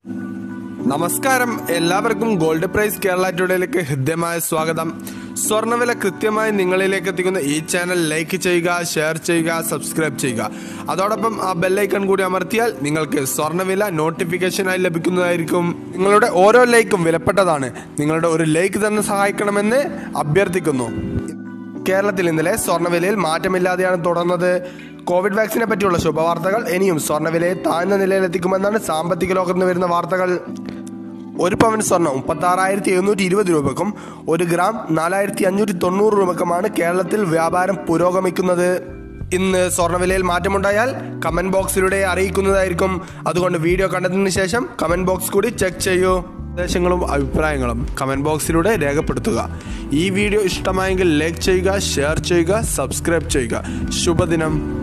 നമസ്കാരം എല്ലാവർക്കും gold price Kerala ടുഡേയിലേക്ക് ഹൃദ്യമായ സ്വാഗതം സ്വർണ്ണവില കൃത്യമായി നിങ്ങളിലേക്ക് എത്തിക്കുന്ന ഈ ചാനൽ ലൈക്ക് ചെയ്യുക ഷെയർ ചെയ്യുക സബ്സ്ക്രൈബ് ചെയ്യുക അതോടൊപ്പം ആ ബെല്ലൈക്കൺ കൂടി അമർത്തിയാൽ നിങ്ങൾക്ക് സ്വർണ്ണവില നോട്ടിഫിക്കേഷനായി ലഭിക്കുന്നതായിരിക്കും നിങ്ങളുടെ ഓരോ ലൈക്കും വിലപ്പെട്ടതാണ് നിങ്ങളുടെ ഒരു ലൈക്ക് തന്നെ സഹായിക്കണമെന്ന് അഭ്യർത്ഥിക്കുന്നു കേരളത്തിൽ ഇന്നലെ സ്വർണ്ണവിലയിൽ മാറ്റമില്ലാതെയാണ് തുടർന്നത് കോവിഡ് വാക്സിനെ പറ്റിയുള്ള ശുഭവാർത്തകൾ ഇനിയും സ്വർണ്ണവിലയെ താഴ്ന്ന നിലയിലെത്തിക്കുമെന്നാണ് സാമ്പത്തിക ലോകത്ത് നിന്ന് വരുന്ന വാർത്തകൾ ഒരു പവൻ സ്വർണ്ണം മുപ്പത്തി ആറായിരത്തി എഴുന്നൂറ്റി ഇരുപത് രൂപക്കും ഒരു ഗ്രാം നാലായിരത്തി അഞ്ഞൂറ്റി തൊണ്ണൂറ് രൂപക്കുമാണ് കേരളത്തിൽ വ്യാപാരം പുരോഗമിക്കുന്നത് ഇന്ന് സ്വർണ്ണവിലയിൽ മാറ്റമുണ്ടായാൽ കമന്റ് ബോക്സിലൂടെ അറിയിക്കുന്നതായിരിക്കും അതുകൊണ്ട് വീഡിയോ കണ്ടതിന് ശേഷം കമന്റ് ബോക്സ് കൂടി ചെക്ക് ചെയ്യൂ നിർദ്ദേശങ്ങളും അഭിപ്രായങ്ങളും കമന്റ് ബോക്സിലൂടെ രേഖപ്പെടുത്തുക ഈ വീഡിയോ ഇഷ്ടമായെങ്കിൽ ലൈക്ക് ചെയ്യുക ഷെയർ ചെയ്യുക സബ്സ്ക്രൈബ് ചെയ്യുക ശുഭദിനം